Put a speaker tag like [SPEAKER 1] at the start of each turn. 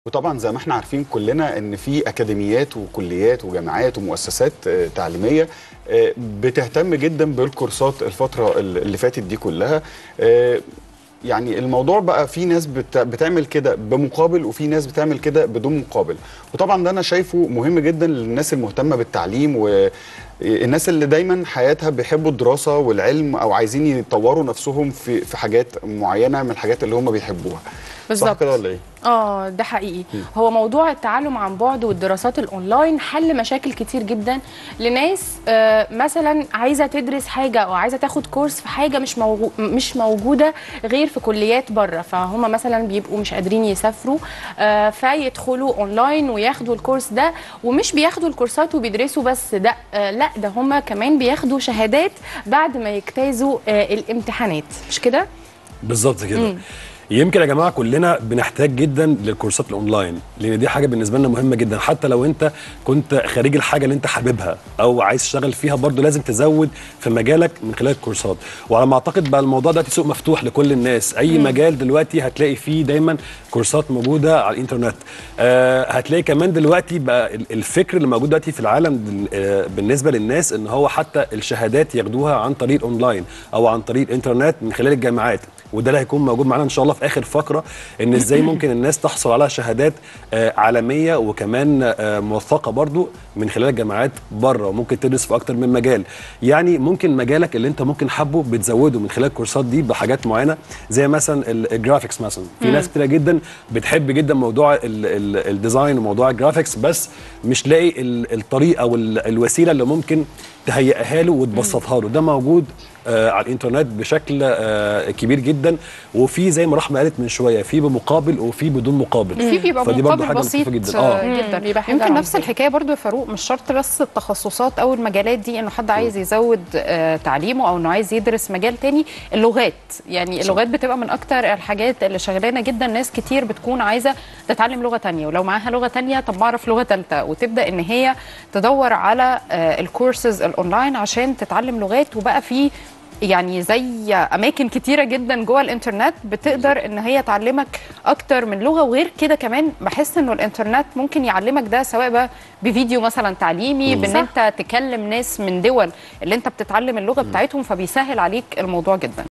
[SPEAKER 1] وطبعا زي ما احنا عارفين كلنا ان في اكاديميات وكليات وجامعات ومؤسسات آه، تعليميه آه، بتهتم جدا بالكورسات الفتره اللي فاتت دي كلها آه، يعني الموضوع بقى في ناس بت- بتعمل كده بمقابل وفي ناس بتعمل كده بدون مقابل وطبعا ده انا شايفه مهم جدا للناس المهتمه بالتعليم والناس اللي دايما حياتها بيحبوا الدراسه والعلم او عايزين يطوروا نفسهم في في حاجات معينه من الحاجات اللي هم بيحبوها صح
[SPEAKER 2] بالظبط.
[SPEAKER 1] كده ولا ايه؟
[SPEAKER 2] اه ده حقيقي هو موضوع التعلم عن بعد والدراسات الاونلاين حل مشاكل كتير جدا لناس آه مثلا عايزه تدرس حاجه او عايزه تاخد كورس في حاجه مش موجو مش موجوده غير في كليات بره فهم مثلا بيبقوا مش قادرين يسافروا آه فيدخلوا اونلاين وياخدوا الكورس ده ومش بياخدوا الكورسات وبيدرسوا بس ده آه لا ده هم كمان بياخدوا شهادات بعد ما يجتازوا آه الامتحانات مش كده؟
[SPEAKER 3] بالظبط كده يمكن يا جماعه كلنا بنحتاج جدا للكورسات الاونلاين لان دي حاجه بالنسبه لنا مهمه جدا حتى لو انت كنت خريج الحاجه اللي انت حاببها او عايز تشتغل فيها برضو لازم تزود في مجالك من خلال الكورسات وعلى ما اعتقد بقى الموضوع دلوقتي سوق مفتوح لكل الناس اي مجال دلوقتي هتلاقي فيه دايما كورسات موجوده على الانترنت آه هتلاقي كمان دلوقتي بقى ال- الفكر اللي موجود دلوقتي في العالم دل- آه بالنسبه للناس ان هو حتى الشهادات ياخدوها عن طريق اونلاين او عن طريق الانترنت من خلال الجامعات وده اللي هيكون موجود معانا ان شاء الله في اخر فقره ان ازاي ممكن الناس تحصل على شهادات آه، عالميه وكمان آه، موثقه برضو من خلال الجامعات بره وممكن تدرس في اكتر من مجال يعني ممكن مجالك اللي انت ممكن حابه بتزوده من خلال الكورسات دي بحاجات معينه زي مثلا ال- الجرافيكس مثلا في ناس كتيره جدا بتحب جدا موضوع ال- ال- الديزاين وموضوع الجرافيكس بس مش لاقي ال- الطريقه او ال- الوسيله اللي ممكن تهيئها له وتبسطها له ده موجود آه على الانترنت بشكل آه كبير جدا وفي زي ما رحمه قالت من شويه في بمقابل وفي بدون مقابل
[SPEAKER 4] في بيبقى
[SPEAKER 3] فدي برضو
[SPEAKER 4] مقابل
[SPEAKER 3] حاجة
[SPEAKER 4] بسيط
[SPEAKER 3] لطيفة جدا.
[SPEAKER 4] آه.
[SPEAKER 3] آه.
[SPEAKER 4] جدا
[SPEAKER 2] بيبقى حاجة
[SPEAKER 4] يمكن نفس
[SPEAKER 2] رمزية.
[SPEAKER 4] الحكايه برضو يا فاروق مش شرط بس التخصصات او المجالات دي انه حد عايز يزود آه تعليمه او انه عايز يدرس مجال تاني اللغات يعني اللغات بتبقى من اكتر الحاجات اللي شغلانه جدا ناس كتير بتكون عايزه تتعلم لغه تانية ولو معاها لغه تانية طب ما اعرف لغه ثالثه وتبدا ان هي تدور على آه الكورسز الاونلاين عشان تتعلم لغات وبقى في يعني زي اماكن كتيره جدا جوه الانترنت بتقدر ان هي تعلمك اكتر من لغه وغير كده كمان بحس انه الانترنت ممكن يعلمك ده سواء بقى بفيديو مثلا تعليمي بان انت تكلم ناس من دول اللي انت بتتعلم اللغه بتاعتهم فبيسهل عليك الموضوع جدا